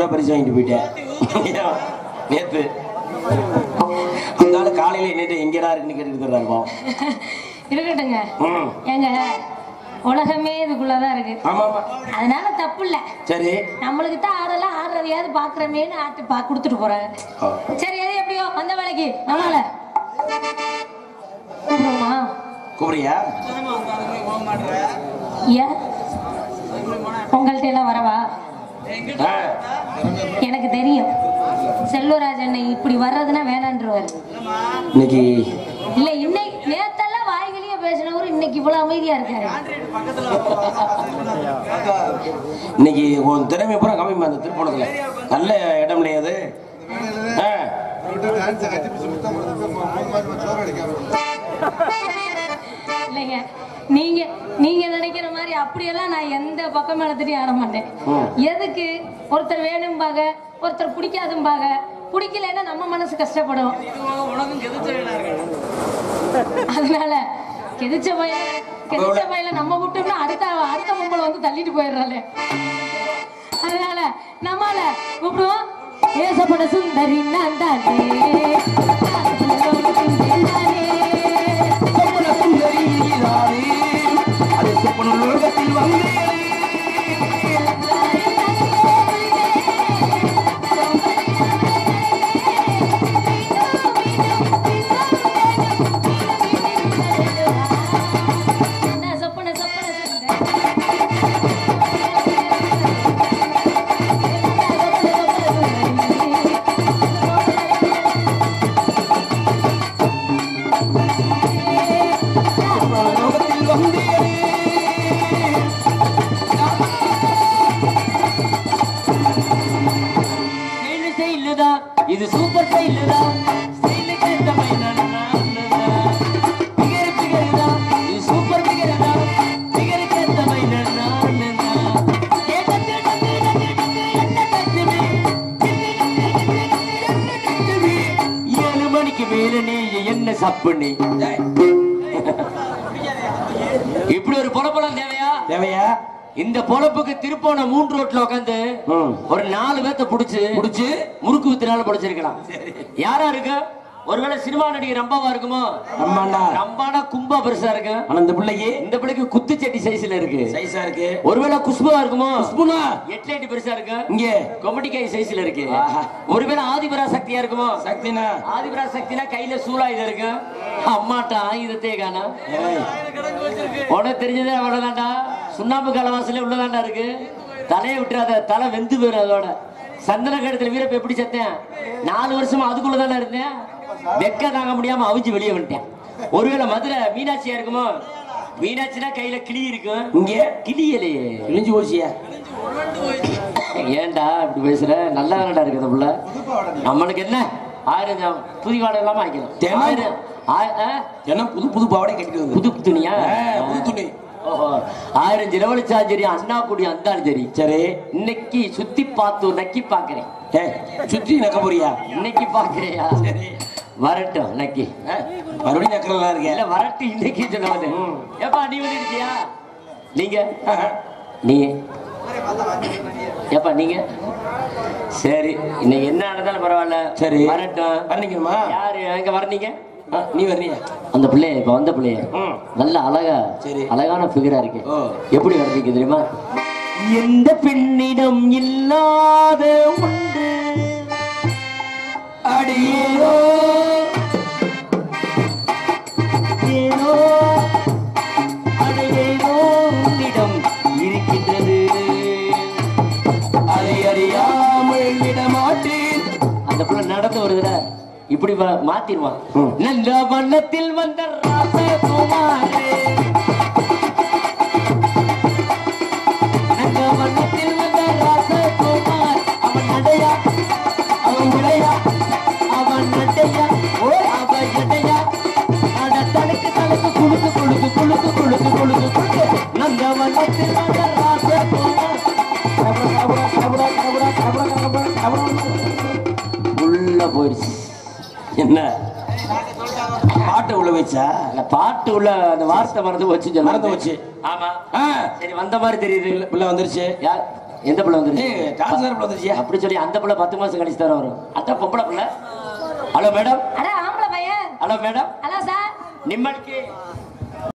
ரூபா பரிசு வாங்கிட்டு போயிட்டேன் நேத்து அதனால காலையில என்னட்டு எங்கடா இருக்குன்னு கேட்டுட்டு இருப்போம் இருக்கட்டுங்க ம் ஏங்க உலகமே இதுக்குள்ளதான் இருக்கு ஆமா ஆமா அதனால தப்பு இல்ல சரி நம்மளுக்கு தான் ஆடலாம் ஆடுறதையாவது பாக்குறமேனு ஆட்டு பா கொடுத்துட்டு போறாங்க ஆ. சரி எது எப்படியோ வந்த வேலைக்கு நம்மளால கூப்பிடுமா கூப்பிடுறியா ஏன் உங்கள்ட்ட எல்லாம் வரவா ஆ, எனக்கு தெரியும் செல்வராஜ் அண்ணன் இப்படி வர்றதுன்னா வேணான்றவர் இன்னைக்கு இல்ல இன்னைக்கு நேத்தெல்லாம் வாய்களையே பேசினவர் இன்னைக்கு இவ்வளவு அமைதியா இருக்காரு இன்னைக்கு உன் திறமை பூரா கம்மி அந்த திருப்பணத்துல நல்ல இடம் இல்லையா அது ஆ, இல்லைங்க நீங்க நீங்க நினைக்கிற மாதிரி அப்படியெல்லாம் நான் எந்த பக்கம் மேலத்திலையும் ஆட மாட்டேன் ம். எதுக்கு ஒருத்தர் வேணும்பாக ஒருத்தர் பிடிக்காதும்பாக பிடிக்கலன்னா நம்ம மனசு கஷ்டப்படும் அதனால கெதிச்ச பையல கெதிச்ச பையல நம்ம விட்டோம்னா அடுத்த அடுத்த பொம்பளை வந்து தள்ளிட்டு போயிடுறாளே அதனால நம்மால கூப்பிடுவோம் ஏசப்பட சுந்தரி நான் தானே சொப்பன சொப்பன சுந்தரி ஸ்டைலு ஸ்டைலு தான் இது சூப்பர் ஸ்டைலு தான் ஸ்டைலுக்கு ஏத்த மாதிரி நான் பிகர் பிகர் தான் இது சூப்பர் பிகர் தான் பிகருக்கு ஏத்த மாதிரி நான் ஏ டக்கு டக்கு டக்கு டக்கு என்ன தட்டுமே ஏழு மணிக்கு மேல நீ என்ன சப்புனி இப்படி ஒரு பொலப்பலம் தேவையா தேவையா இந்த பொழப்புக்கு திருப்போண மூன்று ரோட்ல உட்காந்து ம். ஒரு நாலு பேத்த புடிச்சு புடிச்சு? முறுக்கு வித்தினால படிச்சிருக்கலாம் யாரா இருக்கு ஒருவேளை சினிமா நடிகர் ரம்பாவா இருக்குமோ அம்மாண்டா ரம்பானா கும்பா பெருசா இருக்கு ஆனா இந்த பிள்ளைக்கு இந்த பிள்ளைக்கு குத்துச்சட்டி சைஸ்ல இருக்கு சைஸா இருக்கு ஒருவேளை குஷ்புவா இருக்குமோ ஸ்பூனா எட்லைட் பெருசா இருக்கு இங்க கொமட்டிக்காய் சைஸ்ல இருக்கு ஆஹா. ஒருவேளை ஆதிபரா சக்தியா இருக்குமோ சக்தினா ஆதிபரா சக்தினா கையில சூலாயுதம் இருக்கு அம்மாட்ட ஆயுதத்தையே காணா ஏய், உனக்கு தெரிஞ்சதே அவ்வளவுதான்டா சுண்ணாம்பு கலவாசலே உள்ளதான்டா இருக்கு தலையை விட்டுறாத தலை வெந்து போயிடும் அதோட சந்தன கடத்துல வீரப்ப எப்படி செத்தேன் நாலு வருஷமா அதுக்குள்ள தானே இருந்தேன் வெக்க தாங்க முடியாம அவிஞ்சு வெளியே வந்துட்டேன் ஒருவேளை மதுரை மீனாட்சியா இருக்குமோ மீனாட்சினா கையில கிளி இருக்கும் இங்க கிளியலையே கிழிஞ்சு போச்சியா ஏன்டா இப்படி பேசுற நல்லா தானடா இருக்கு அந்த புள்ள நம்மளுக்கு என்ன ஆயிரம் ஜா- புது வாடகை இல்லாம ஆக்கிடும் தினம். ஆயிரம் ஆ- ஆ? ஏன்னா புது புது பாவாடை கட்டிட்டு வந்து புது துணியா ஆ, புது துணி ஓஹோ ஆயிரம் செலவழிச்சாலும் சரி அண்ணா கூடி அந்தாலும் சரி சரி இன்னைக்கு சுத்தி பார்த்து நக்கி பாக்குறேன் ஏய் சுற்றி நக்க போறியா இன்னைக்கு பாக்குறியா சரி வரட்டும் நக்கி ஆ, மறுபடியும் நக்கலா இருக்கேன் இல்ல வரட்டும் இன்னைக்கு சொல்ல வந்தேன் ஏப்பா நீ வந்துருச்சியா நீங்க நீ ஏப்பா நீங்க சரி இன்னைக்கு என்ன நடந்தாலும் பரவாயில்ல சரி வரட்டும் வர்ணிக்கணுமா யாரு எங்க வரனீங்க ஆ, நீ வர்றியா அந்த பிள்ளைய இப்ப வந்த பிள்ளைய ம். நல்ல அழகா சரி. அழகான பிகரா இருக்கு ஓ. எப்படி வர்றதுக்கு தெரியுமா எந்த பெண்ணிடம் இல்லாத ஒன்று அடியேனோ ஏனோ அடையேனோ உன்னிடம் இருக்கின்றது அதை அறியாமல் விடமாட்டேன் அந்த பிள்ளை நடந்து வருதுல இப்படி வ- மாத்திருவான் ம். நல்ல வண்ணத்தில் வந்த ராசகுமாரே நல்ல வண்ணத்தில் வந்த ராசகுமார் அவன் நடையா அவன் உடையா அவன் நடையா ஓ அவ எடையா அட தடுக்கு தடுக்கு குளுக்கு குளுக்கு குளுக்கு குளுக்கு குளுக்கு குளுக்கு நல்ல வண்ணத்தில் வந்த ராசகுமார் உள்ள போயிடுச்சு என்ன பாட்டை உள்ள வச்சா அந்த பாட்டு உள்ள அந்த வார்த்தை மறந்து வச்சு சொல்ல மறந்து போச்சு. ஆமா ஆ, சரி வந்த மாதிரி தெரியுது பிள்ளை- பிள்ளை வந்துருச்சு யார் எந்த பிள்ளை வந்துருச்சு ஏய் டான்ஸர் வந்துருச்சியா அப்படி சொல்லி அந்த பிள்ளை பத்து மாசம் கழிச்சு தர வரும் அதான் பொம்பளை பிள்ளை ஹலோ மேடம் அட ஆம்பளை பையன் ஹலோ மேடம் ஹலோ சார் நிம்மளுக்கு